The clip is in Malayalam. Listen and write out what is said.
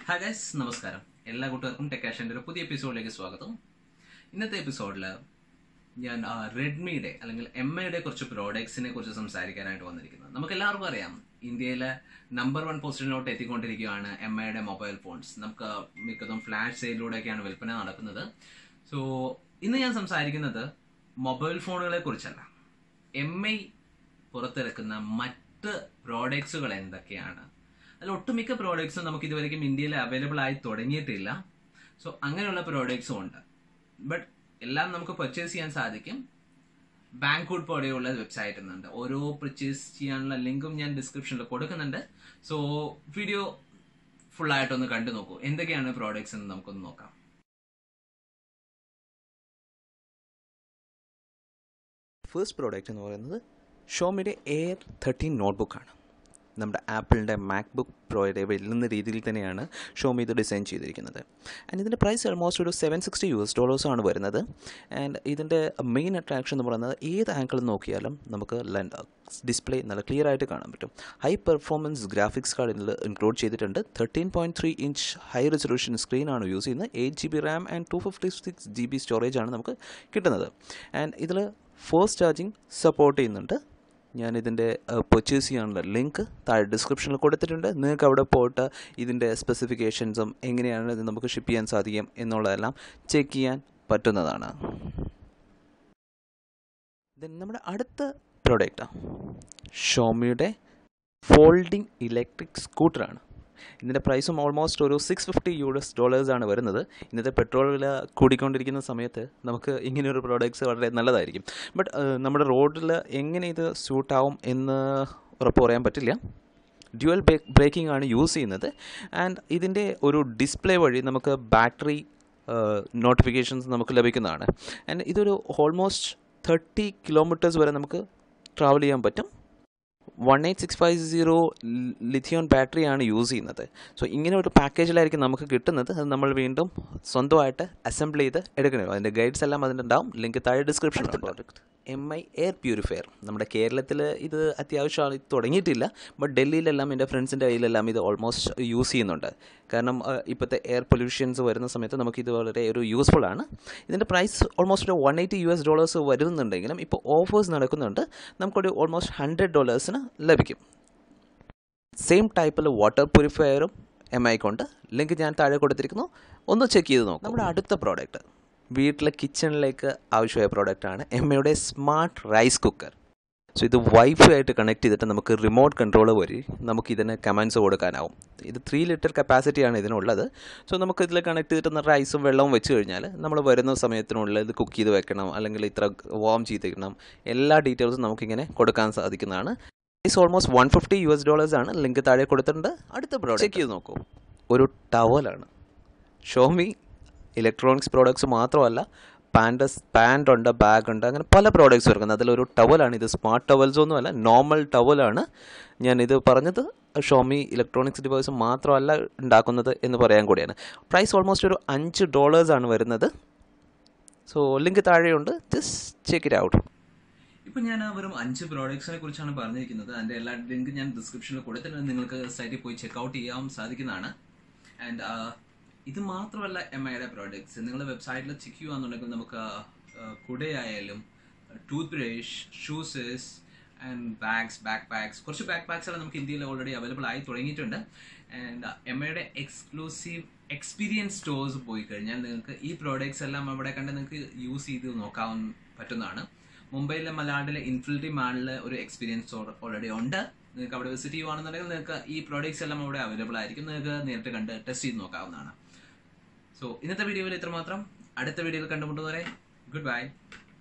ഹായ് ഗൈസ് നമസ്കാരം എല്ലാ കൂട്ടുകാർക്കും ടെക്കാഷൻ്റെ ഒരു പുതിയ എപ്പിസോഡിലേക്ക് സ്വാഗതം ഇന്നത്തെ എപ്പിസോഡിൽ ഞാൻ ആ, റെഡ്മിയുടെ അല്ലെങ്കിൽ എം ഐയുടെ കുറച്ച് പ്രോഡക്ട്സിനെ കുറിച്ച് സംസാരിക്കാനായിട്ട് വന്നിരിക്കുന്നത് നമുക്ക് എല്ലാവർക്കും അറിയാം ഇന്ത്യയിലെ നമ്പർ വൺ പൊസിഷനിലോട്ട് എത്തിക്കൊണ്ടിരിക്കുകയാണ് എം ഐയുടെ മൊബൈൽ ഫോൺസ് നമുക്ക് മിക്കതും ഫ്ലാഷ് സെയിലൂടെയൊക്കെയാണ് വിൽപ്പന നടക്കുന്നത് സോ ഇന്ന് ഞാൻ സംസാരിക്കുന്നത് മൊബൈൽ ഫോണുകളെ കുറിച്ചല്ല എം ഐ പുറത്തിറക്കുന്ന മറ്റ് പ്രോഡക്ട്സുകൾ എന്തൊക്കെയാണ് അതിൽ ഒട്ടുമിക്ക പ്രോഡക്ട്സും നമുക്ക് ഇതുവരെയും ഇന്ത്യയിൽ അവൈലബിൾ ആയി തുടങ്ങിയിട്ടില്ല സോ അങ്ങനെയുള്ള പ്രോഡക്ട്സും ഉണ്ട് ബട്ട് എല്ലാം നമുക്ക് പർച്ചേസ് ചെയ്യാൻ സാധിക്കും ബാങ്ക്വുഡ് പോലെയുള്ള വെബ്സൈറ്റ് ഉണ്ട് ഓരോ പർച്ചേസ് ചെയ്യാനുള്ള ലിങ്കും ഞാൻ ഡിസ്ക്രിപ്ഷനിൽ കൊടുക്കുന്നുണ്ട് സോ വീഡിയോ ഫുള്ളായിട്ടൊന്ന് കണ്ടു നോക്കൂ എന്തൊക്കെയാണ് പ്രോഡക്ട്സ് എന്ന് നമുക്കൊന്ന് നോക്കാം ഫസ്റ്റ് പ്രോഡക്റ്റ് എന്ന് പറയുന്നത് ഷോമിയുടെ എയർ തേർട്ടീൻ നോട്ട്ബുക്കാണ് നമ്മുടെ ആപ്പിളിൻ്റെ മാക്ബുക്ക് പ്രോയുടെ വെല്ലുന്ന രീതിയിൽ തന്നെയാണ് ഷോമി ഇത് ഡിസൈൻ ചെയ്തിരിക്കുന്നത് ആൻഡ് ഇതിൻ്റെ പ്രൈസ് ഓൾമോസ്റ്റ് ഒരു സെവൻ സിക്സ്റ്റി യു എസ് ഡോളേഴ്സാണ് വരുന്നത് ആൻഡ് ഇതിൻ്റെ മെയിൻ അട്രാക്ഷൻ എന്ന് പറയുന്നത് ഏത് ആംഗിൾ നോക്കിയാലും നമുക്ക് ഡിസ്പ്ലേ നല്ല ക്ലിയർ ആയിട്ട് കാണാൻ പറ്റും ഹൈ പെർഫോമൻസ് ഗ്രാഫിക്സ് കാർഡ് ഇതിൽ ഇൻക്ലൂഡ് ചെയ്തിട്ടുണ്ട് thirteen point three inch high resolution സ്ക്രീനാണ് യൂസ് ചെയ്യുന്നത് eight G B RAM and two fifty six G B storage ആണ് നമുക്ക് കിട്ടുന്നത് ആൻഡ് ഇതിൽ ഫോസ്റ്റ് ചാർജിങ് സപ്പോർട്ട് ചെയ്യുന്നുണ്ട് ഞാൻ ഇതിൻ്റെ പർച്ചേസ് ചെയ്യാനുള്ള ലിങ്ക് താഴെ ഡിസ്ക്രിപ്ഷനിൽ കൊടുത്തിട്ടുണ്ട് നിങ്ങൾക്ക് അവിടെ പോയിട്ട് ഇതിൻ്റെ സ്പെസിഫിക്കേഷൻസും എങ്ങനെയാണ് ഇത് നമുക്ക് ഷിപ്പ് ചെയ്യാൻ സാധിക്കും എന്നുള്ളതെല്ലാം ചെക്ക് ചെയ്യാൻ പറ്റുന്നതാണ് ദെൻ നമ്മുടെ അടുത്ത പ്രോഡക്റ്റാണ് ഷോമിയുടെ ഫോൾഡിംഗ് ഇലക്ട്രിക് സ്കൂട്ടറാണ് ഇതിൻ്റെ പ്രൈസും ഓൾമോസ്റ്റ് ഒരു സിക്സ് ഫിഫ്റ്റി യു എസ് ഡോളേഴ്സാണ് വരുന്നത് ഇന്നത്തെ പെട്രോൾ വില കൂടിക്കൊണ്ടിരിക്കുന്ന സമയത്ത് നമുക്ക് ഇങ്ങനെയൊരു പ്രോഡക്ട്സ് വളരെ നല്ലതായിരിക്കും ബട്ട് നമ്മുടെ റോഡിൽ എങ്ങനെ ഇത് സ്യൂട്ടാവും എന്ന് ഉറപ്പ് പറയാൻ പറ്റില്ല ഡ്യുവൽ ബ്രേക്കിംഗ് ആണ് യൂസ് ചെയ്യുന്നത് ആൻഡ് ഇതിൻ്റെ ഒരു ഡിസ്പ്ലേ വഴി നമുക്ക് ബാറ്ററി നോട്ടിഫിക്കേഷൻസ് നമുക്ക് ലഭിക്കുന്നതാണ് ആൻഡ് ഇതൊരു ഓൾമോസ്റ്റ് തേർട്ടി കിലോമീറ്റേഴ്സ് വരെ നമുക്ക് ട്രാവൽ ചെയ്യാൻ പറ്റും one eight six five zero lithium ion ബാറ്ററിയാണ് യൂസ് ചെയ്യുന്നത് സോ ഇങ്ങനെ ഒരു പാക്കേജിലായിരിക്കും നമുക്ക് കിട്ടുന്നത് അത് നമ്മൾ വീണ്ടും സ്വന്തമായിട്ട് അസംബിൾ ചെയ്ത് എടുക്കണം അതിൻ്റെ ഗൈഡ്സ് എല്ലാം അതിൻ്റെ ഉണ്ടാവും ലിങ്ക് താഴെ ഡിസ്ക്രിപ്ഷനിൽ product M I air purifier നമ്മുടെ കേരളത്തിൽ ഇത് അത്യാവശ്യമാണ് ഇത് തുടങ്ങിയിട്ടില്ല ബട്ട് ഡൽഹിയിലെല്ലാം എൻ്റെ ഫ്രണ്ട്സിൻ്റെ കയ്യിലെല്ലാം ഇത് ഓൾമോസ്റ്റ് യൂസ് ചെയ്യുന്നുണ്ട് കാരണം ഇപ്പോഴത്തെ എയർ പൊല്യൂഷൻസ് വരുന്ന സമയത്ത് നമുക്ക് ഇത് വളരെ ഒരു യൂസ്ഫുൾ ആണ് ഇതിൻ്റെ പ്രൈസ് ഓൾമോസ്റ്റ് ഒരു one eighty U S dollars വരുന്നുണ്ടെങ്കിലും ഇപ്പോൾ ഓഫേഴ്സ് നടക്കുന്നുണ്ട് നമുക്കൊരു ഓൾമോസ്റ്റ് ഹൺഡ്രഡ് ഡോളേഴ്സിന് ലഭിക്കും സെയിം ടൈപ്പിൽ വാട്ടർ പ്യൂരിഫയറും എം ഐക്കുണ്ട് ലിങ്ക് ഞാൻ താഴെ കൊടുത്തിരിക്കുന്നു ഒന്ന് ചെക്ക് ചെയ്ത് നോക്കാം നമ്മുടെ അടുത്ത പ്രോഡക്റ്റ് വീട്ടിലെ കിച്ചണിലേക്ക് ആവശ്യമായ പ്രോഡക്റ്റാണ് എം ഐയുടെ സ്മാർട്ട് റൈസ് കുക്കർ സോ ഇത് വൈഫൈ ആയിട്ട് കണക്ട് ചെയ്തിട്ട് നമുക്ക് റിമോട്ട് കൺട്രോൾ വഴി നമുക്ക് ഇതിന് കമാൻഡ്സ് കൊടുക്കാനാവും ഇത് ത്രീ ലിറ്റർ കപ്പാസിറ്റിയാണ് ഇതിനുള്ളത് സോ നമുക്ക് ഇതിൽ കണക്ട് ചെയ്തിട്ട് റൈസും വെള്ളവും വെച്ച് കഴിഞ്ഞാൽ നമ്മൾ വരുന്ന സമയത്തിനുള്ളിൽ ഇത് കുക്ക് ചെയ്ത് വെക്കണം അല്ലെങ്കിൽ ഇത്ര വാം ചെയ്തിരിക്കണം എല്ലാ ഡീറ്റെയിൽസും നമുക്കിങ്ങനെ കൊടുക്കാൻ സാധിക്കുന്നതാണ് price almost one fifty U S dollars ആണ് ലിങ്ക് താഴെ കൊടുത്തിട്ടുണ്ട് അടുത്ത പ്രോഡക്റ്റ് ചെക്ക് ചെയ്ത് നോക്കൂ ഒരു ടവലാണ് ഷോമി ഇലക്ട്രോണിക്സ് പ്രോഡക്ട്സ് മാത്രമല്ല പാൻഡസ് പാൻ്റ് ഉണ്ട് ബാഗ് ഉണ്ട് അങ്ങനെ പല പ്രോഡക്ട്സ് വരുന്നത് അതിലൊരു ടവലാണ് ഇത് സ്മാർട്ട് ടവൽസ് ഒന്നുമല്ല നോർമൽ ടവലാണ് ഞാൻ ഇത് പറഞ്ഞത് ഷോമി ഇലക്ട്രോണിക്സ് ഡിവൈസ് മാത്രമല്ല ഉണ്ടാക്കുന്നത് എന്ന് പറയാൻ കൂടിയാണ് പ്രൈസ് ഓൾമോസ്റ്റ് ഒരു അഞ്ച് ഡോളേഴ്സാണ് വരുന്നത് സോ ലിങ്ക് താഴെയുണ്ട് ജസ്റ്റ് ചെക്ക് ഇറ്റ് ഔട്ട് ഇപ്പൊ ഞാൻ വെറും അഞ്ച് പ്രോഡക്ട്സിനെ കുറിച്ചാണ് പറഞ്ഞിരിക്കുന്നത് അതിന്റെ എല്ലാ ലിങ്ക് ഞാൻ ഡിസ്ക്രിപ്ഷനിൽ കൊടുത്തിട്ടുണ്ട് നിങ്ങൾക്ക് സൈറ്റിൽ പോയി ചെക്ക്ഔട്ട് ചെയ്യാൻ സാധിക്കുന്നതാണ് ആൻഡ് ഇത് മാത്രമല്ല എം ഐയുടെ പ്രോഡക്ട്സ് നിങ്ങൾ വെബ്സൈറ്റിൽ ചെക്ക് ചെയ്യുകയാണെന്നുണ്ടെങ്കിൽ നമുക്ക് ആ, കുടയായാലും toothbrush shoes and bags backpacks കുറച്ച് ബാക്ക് പാക്സ് എല്ലാം നമുക്ക് ഇന്ത്യയിൽ ഓൾറെഡി അവൈലബിൾ ആയി തുടങ്ങിയിട്ടുണ്ട് ആൻഡ് എം ഐയുടെ എക്സ്ക്ലൂസീവ് എക്സ്പീരിയൻസ് സ്റ്റോഴ്സ് പോയി കഴിഞ്ഞാൽ നിങ്ങൾക്ക് ഈ പ്രോഡക്ട്സ് എല്ലാം അവിടെ കണ്ട് നിങ്ങൾക്ക് യൂസ് ചെയ്ത് നോക്കാൻ പറ്റുന്നതാണ് മുംബൈയിലെ മലാഡിലെ ഇൻഫിനിറ്റി മാളിൽ ഒരു എക്സ്പീരിയൻസ് സ്റ്റോർ ഓൾറെഡി ഉണ്ട് നിങ്ങൾക്ക് അവിടെ വിസിറ്റ് ചെയ്യുവാണെന്നുണ്ടെങ്കിൽ നിങ്ങൾക്ക് ഈ പ്രോഡക്ട്സ് എല്ലാം അവിടെ അവൈലബിൾ ആയിരിക്കും നിങ്ങൾക്ക് നേരിട്ട് കണ്ട് ടെസ്റ്റ് ചെയ്ത് നോക്കാവുന്നതാണ് സോ ഇന്നത്തെ വീഡിയോയിൽ ഇത്രമാത്രം അടുത്ത വീഡിയോയിൽ കണ്ടുമുട്ടുന്നവരെ ഗുഡ് ബൈ